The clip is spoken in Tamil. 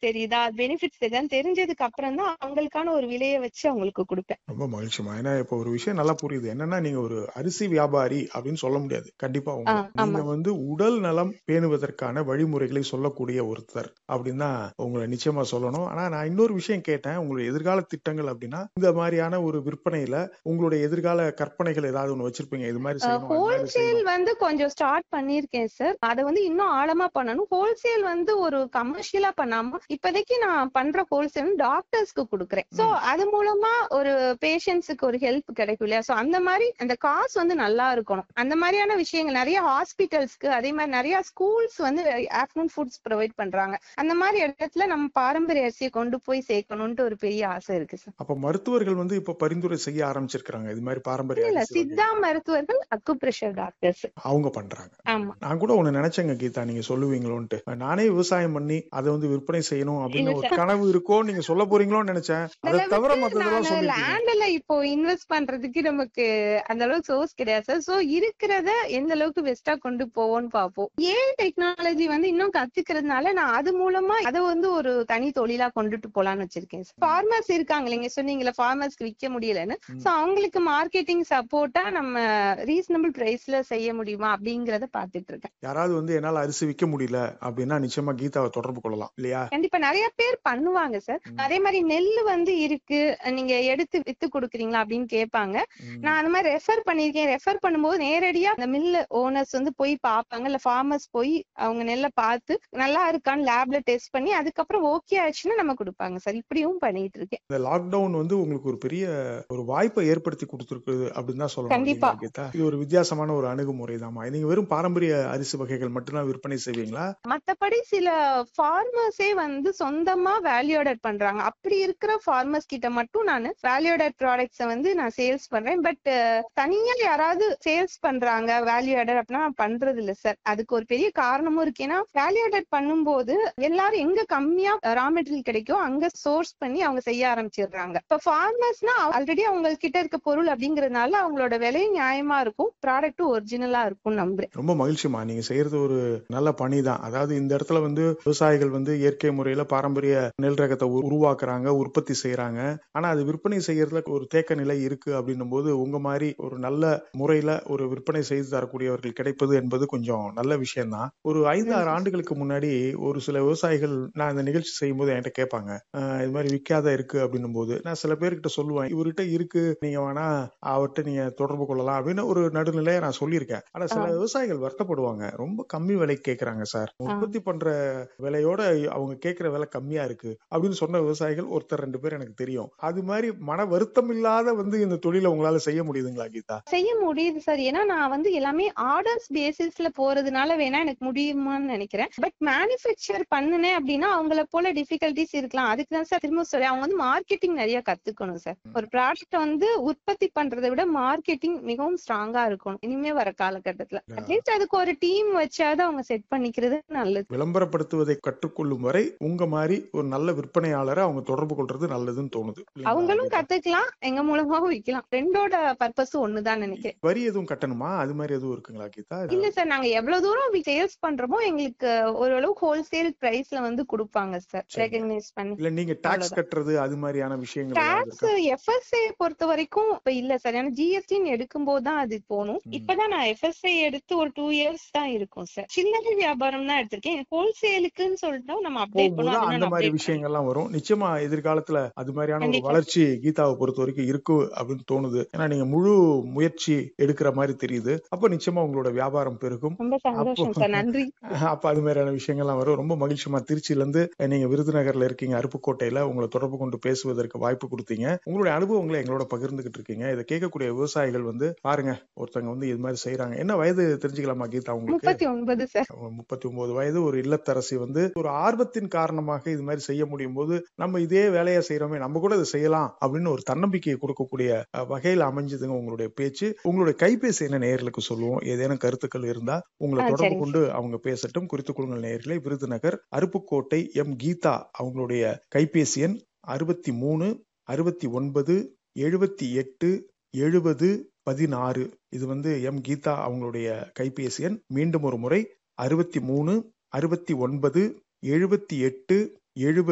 தெரியுதா பெனிஃபிட்ஸ் தெரியுதான்னு தெரிஞ்சதுக்கு அப்புறம் தான் அவங்களுக்கான ஒரு விலையை வச்சு அவங்களுக்கு கொடுப்பேன் ரொம்ப மகிழ்ச்சிமா ஏன்னா இப்போ ஒரு விஷயம் நல்லா புரியுது என்னன்னா நீங்க ஒரு அரிசி வியாபாரி அப்படின்னு சொல்ல முடியாது கண்டிப்பா ஆ, உங்க ஆமா. நீங்க வந்து உடல் நலம் பேணுவதற்கான வழிமுறைகளை சொல்லக்கூடிய ஒருத்தர் அப்படின்னு தான் உங்களை நிச்சயமா சொல்லணும் ஆனா நான் இன்னொரு விஷயம் கேட்டேன் உங்களுடைய எதிர்கால திட்டங்கள் அப்படின்னா இந்த மாதிரியான ஒரு விற்பனையில உங்களுடைய எதிர்கால கற்பனைகள் ஏதாவது ஒண்ணு வச்சிருப்பீங்க இது மாதிரி செய்யணும் அது மாதிரி ஹோல்சேல் செய்யணும் வந்து கொஞ்சம் ஸ்டார்ட் பண்ணிருக்கேன் சார் அதை வந்து இன்னும் ஆழமா பண்ணணும் ஹோல்சேல் வந்து ஒரு கமர்ஷியலா பண்ணாம இப்போதைக்கு நான் பண்ற ஹோல்சேல் டாக்டர்ஸ்க்கு கொடுக்குறேன் சோ ம். அது மூலமா ஒரு பேஷண்ட்ஸுக்கு ஒரு ஹெல்ப் கிடைக்கும் இல்லையா சோ அந்த மாதிரி அந்த காசு வந்து நல்லா இருக்கணும் அந்த மாதிரியான விஷயங்கள் நிறைய ஹாஸ்பிட்டல்ஸ்க்கு அதே மாதிரி நிறைய ஸ்கூல்ஸ் வந்து ஆஃப்டர்நூன் ஃபுட்ஸ் ப்ரொவைட் பண்றாங்க அந்த மாதிரி இடத்துல நம்ம பாரம்பரிய அரிசியை கொண்டு போய் சேர்க்கணும்ட்டு ஒரு பெரிய ஆசை இருக்கு சார் அப்ப மருத்துவர்கள் வந்து இப்ப பரிந்துரை செய்ய ஆரம்பிச்சிருக்காங்க இது மாதிரி பாரம்பரிய இல்ல அரிசி வகைகள். சித்தா மருத்துவர்கள் அக்குப்ரெஷர் டாக்டர்ஸ் அவங்க பண்றாங்க ஆமா நான் கூட ஒண்ணு நினைச்சேங்க கீதா நீங்க சொல்லுவீங்களோன்ட்டு நானே விவசாயம் பண்ணி அதை வந்து விற்பனை செய்யணும் அப்படின்னு இல்ல ஒரு சார். கனவு இருக்கோ நீங்க சொல்ல போறீங்களோன்னு நினைச்சேன் அதை தவிர மத்ததெல்லாம் நான் சொல்லிட்டீங்க லேண்ட்ல இப்போ இன்வெஸ்ட் பண்றதுக்கு நமக்கு அந்த அளவுக்கு சோர்ஸ் கிடையாது சார் சோ இருக்கிறத எந்த அளவுக்கு பெஸ்டா கொண்டு போவோம்னு பாப்போம் ஏன் டெக்னாலஜி வந்து இன்னும் கத்துக்கிறதுனால நான் அது மூலமா அதை வந்து ஒரு தனி தொழிலா கொண்டுட்டு போலாம்னு வச்சிருக்கேன் ஃபார்மர்ஸ் இருக்காங்க இல்லைங்க சொன்னீங்களா ஃபார்மர்ஸ்க்கு விற்க முடியலன்னு ம். சோ அவங்களுக்கு மார்க்கெட்டிங் சப்போர்ட்டா நம்ம ரீசனபிள் பிரைஸ்ல செய்ய முடியுமா அப்படிங்கறத பாத்துட்டு இருக்கேன் யாராவது வந்து என்னால அரிசி விற்க முடியல அப்படின்னா நிச்சயமா கீதாவை தொடர்பு கொள்ளலாம் இல்லையா கண்டிப்பா நிறைய பேர் பண்ணுவாங்க சார் ம். அதே மாதிரி நெல் வந்து இருக்கு நீங்க எடுத்து வித்து கொடுக்குறீங்களா அப்படின்னு கேட்பாங்க ம். நான் அந்த மாதிரி ரெஃபர் பண்ணிருக்கேன் ரெஃபர் பண்ணும்போது நேரடியா அந்த மில் ஓனர்ஸ் வந்து போய் பார்ப்பாங்க இல்ல ஃபார்மர்ஸ் போய் அவங்க நெல்லை பார்த்து நல்லா இருக்கான்னு லேப்ல டெஸ்ட் பண்ணி அதுக்கப்புறம் ஓகே ஆச்சுன்னா நம்ம கொடுப்பாங்க சார் இப்படியும் பண்ணிட்டு இருக்கேன் இந்த லாக்டவுன் வந்து உங்களுக்கு ஒரு பெரிய ஒரு வாய்ப்பை ஏற்படுத்தி கொடுத்துருக்குது அப்படின்னு தான் சொல்லணும் கண்டிப்பா. இல்லைங்களா கீதா இது ஒரு வித்தியாசமான ஒரு அணுகுமுறை தாமா நீங்க வெறும் பாரம்பரிய அரிசி வகைகள் மட்டும்தான் விற்பனை செய்வீங்களா மத்தபடி சில ஃபார்மர்ஸே வந்து சொந்தமா வேல்யூ ஆடட் பண்றாங்க அப்படி இருக்கிற ஃபார்மர்ஸ் கிட்ட மட்டும் நான் வேல்யூ ஆடட் ப்ராடக்ட்ஸை வந்து நான் சேல்ஸ் பண்றேன் பட் தனியா யாராவது சேல்ஸ் பண்றாங்க வேல்யூ ஆடட் அப்படின்னா நான் பண்றது இல்ல சார் அதுக்கு ஒரு பெரிய காரணமும் இருக்கு ஏன்னா வேல்யூ ஆடட் பண்ணும்போது எல்லாரும் எங்க கம்மியா ரா மெட்டீரியல் கிடைக்கும் அங்க சோர்ஸ் பண்ணி அவங்க செய்ய ஆரம்பிச்சிடுறாங்க இப்ப ஃபார்மர்ஸ்னா ஆல்ரெடி அவங்க கிட்ட இருக்க பொருள் அப்படிங்கறதுனால அவங்களோட விலையும் நியாயமா இருக்கும் ப்ராடக்ட்டும் ஒரிஜினலா இருக்கும் நம்புறேன் ரொம்ப மகிழ்ச்சிமா நீங்க செய்யறது ஒரு நல்ல பணி தான் அதாவது இந்த இடத்துல வந்து விவசாயிகள் வந்து இயற்கை முறையில பாரம்பரிய நெல் ரகத்தை உரு- உருவாக்குறாங்க உற்பத்தி செய்யறாங்க ஆனா அது விற்பனை செய்யறதுல ஒரு தேக்க நிலை இருக்கு அப்படின்னும் போது உங்க மாதிரி ஒரு நல்ல முறையில ஒரு விற்பனை செய்து தரக்கூடியவர்கள் கிடைப்பது என்பது கொஞ்சம் நல்ல விஷயம் தான் ஒரு ஐந்து ஆறு ஆண்டுகளுக்கு முன்னாடி ஒரு சில விவசாயிகள் நான் இந்த நிகழ்ச்சி செய்யும் போது என்கிட்ட கேட்பாங்க "அஹ், இது மாதிரி விற்காத இருக்கு அப்படின்னும் போது நான் சில பேர்கிட்ட சொல்லுவேன் இவர்கிட்ட இருக்கு நீங்க வேணா அவர்கிட்ட நீங்க தொடர்பு கொள்ளலாம் அப்படின்னு ஒரு நடுநிலையை நான் சொல்லியிருக்கேன் ஆனா சில ஆ. விவசாயிகள் வருத்தப்படுவாங்க ரொம்ப கம்மி விலைக்கு கேக்குறாங்க சார் உற்பத்தி பண்ற விலையோட அவங்க கேக்குற விலை கம்மியா இருக்கு அப்படின்னு சொன்ன விவசாயிகள் ஒருத்தர் ரெண்டு பேர் எனக்கு தெரியும் அது மாதிரி மன வருத்தம் இல்லாத வந்து இந்த தொழிலை உங்களால செய்ய முடியுதுங்களா கீதா செய்ய முடியுது சார் ஏன்னா நான் வந்து எல்லாமே ஆர்டர்ஸ் பேசிஸ்ல போறதுனால வேணா எனக்கு முடியுமான்னு நினைக்கிறேன் பட் மேனுஃபேக்சர் பண்ணுனேன் அப்படின்னா அவங்கள போல டிஃபிகல்டிஸ் இருக்கலாம் அதுக்கு தான் சார் திரும்ப சொல்லி அவங்க வந்து மார்க்கெட்டிங் நிறைய கத்துக்கணும் சார் ஒரு ப்ராடக்ட் வந்து உற்பத்தி பண்றதை விட மார்க்கெட்டிங் மிகவும் ஸ்ட்ராங்கா இருக்கணும் இனிமே வர காலகட்டத்துல அட்லீஸ்ட் அதுக்கு ஒரு டீம் வச்சாவது அவங்க செட் பண்ணிக்கிறது நல்லது விளம்பரப்படுத்துவதை கற்றுக்கொள்ளும் வரை உங்க மாதிரி ஒரு நல்ல விற்பனையாளரை அவங்க தொடர்பு கொள்றது நல்லதுன்னு தோணுது இல்லைங்களா அவங்களும் கீதா? கத்துக்கலாம் எங்க மூலமாவும் விற்கலாம் ரெண்டோட பர்பஸும் ஒண்ணுதான் நினைக்கிறேன் வரி எதுவும் கட்டணுமா அது மாதிரி எதுவும் இருக்குங்களா கீதா இல்ல சார் நாங்க எவ்வளவு தூரம் சேல்ஸ் பண்றோமோ எங்களுக்கு ஓரளவு ஹோல்சேல் பிரைஸ்ல வந்து கொடுப்பாங்க சார் சரிங்க. ரெகக்னைஸ் பண்ணி இல்ல நீங்க டாக்ஸ் அவ்வளவுதான். கட்டுறது அது மாதிரியான விஷயங்கள் ஏதாவது டாக்ஸ் இருக்கா எஃப்எஸ்ஐ பொறுத்த வரைக்கும் இப்ப இல்ல சார் ஏன்னா ஜிஎஸ்டின்னு எடுக்கும்போது தான் அது போகணும் ம். இப்பதான் நான் எஃப்எஸ்ஐ எடுத்து ஒரு டூ இயர்ஸ் தான் இருக்கும் சார் சில்லறை வியாபாரம் தான் எடுத்திருக்கேன் ஹோல்சேலுக்குன்னு சொல்லிட்டு நம்ம அப்டேட் போகும்போது பண்ணுவோம் அந்த அதை மாதிரி நான் விஷயங்கள்லாம் வரும் நிச்சயமா எதிர்காலத்துல அது மாதிரியான ஒரு கண்டிப்பா. வளர்ச்சி கீதாவை பொறுத்த வரைக்கும் இருக்கு அப்படின்னு தோணுது ஏன்னா நீங்க முழு முயற்சி எடுக்கிற மாதிரி தெரியுது அப்ப நிச்சயமா உங்களோட வியாபாரம் பெருகும் ரொம்ப சந்தோஷம் அப்போ- சார் நன்றி அப்ப அது மாதிரியான விஷயங்கள்லாம் வரும் ரொம்ப மகிழ்ச்சிமா திருச்சியில இருந்து நீங்க விருதுநகர்ல இருக்கீங்க அருப்புக்கோட்டையில உங்களை தொடர்பு கொண்டு பேசுவதற்கு வாய்ப்பு கொடுத்தீங்க உங்களுடைய அனுபவங்களை எங்களோட பகிர்ந்துகிட்டு இருக்கீங்க இதை கேட்கக்கூடிய விவசாயிகள் வந்து பாருங்க ஒருத்தங்க வந்து இது மாதிரி செய்யறாங்க என்ன வயது தெரிஞ்சுக்கலாமா கீதா உங்களுக்கு முப்பத்தி ஒன்பது சார் முப்பத்தி ஒன்பது வயது ஒரு இல்லத்தரசி வந்து ஒரு ஆர்வத்தின் காரணமாக இது மாதிரி செய்ய முடியும் போது நம்ம இதே வேலையை செய்யறோமே நம்ம கூட இதை செய்யலாம் அப்படின்னு ஒரு தன்னம்பிக்கையை கொடுக்கக்கூடிய அஹ், வகையில் அமைஞ்சதுங்க உங்களுடைய பேச்சு உங்களுடைய கைபேசி என்ன நேயர்களுக்கு சொல்லுவோம் ஏதேனும் கருத்துக்கள் இருந்தா உங்களை ஆ, தொடர்பு சரிங்க கொண்டு அவங்க பேசட்டும் குறித்துக் கொள்ளுங்கள் நேயர்களே விருதுநகர் அருப்புக்கோட்டை எம் கீதா அவங்களுடைய கைபேசி எண் அறுபத்தி மூணு அறுபத்தி ஒன்பது எழுபத்தி எட்டு எழுபது பதினாறு இது வந்து எம் கீதா அவங்களுடைய கைபேசி எண் மீண்டும் ஒரு முறை அறுபத்தி மூணு அறுபத்தி ஒன்பது எழுபத்தி எட்டு எழுபது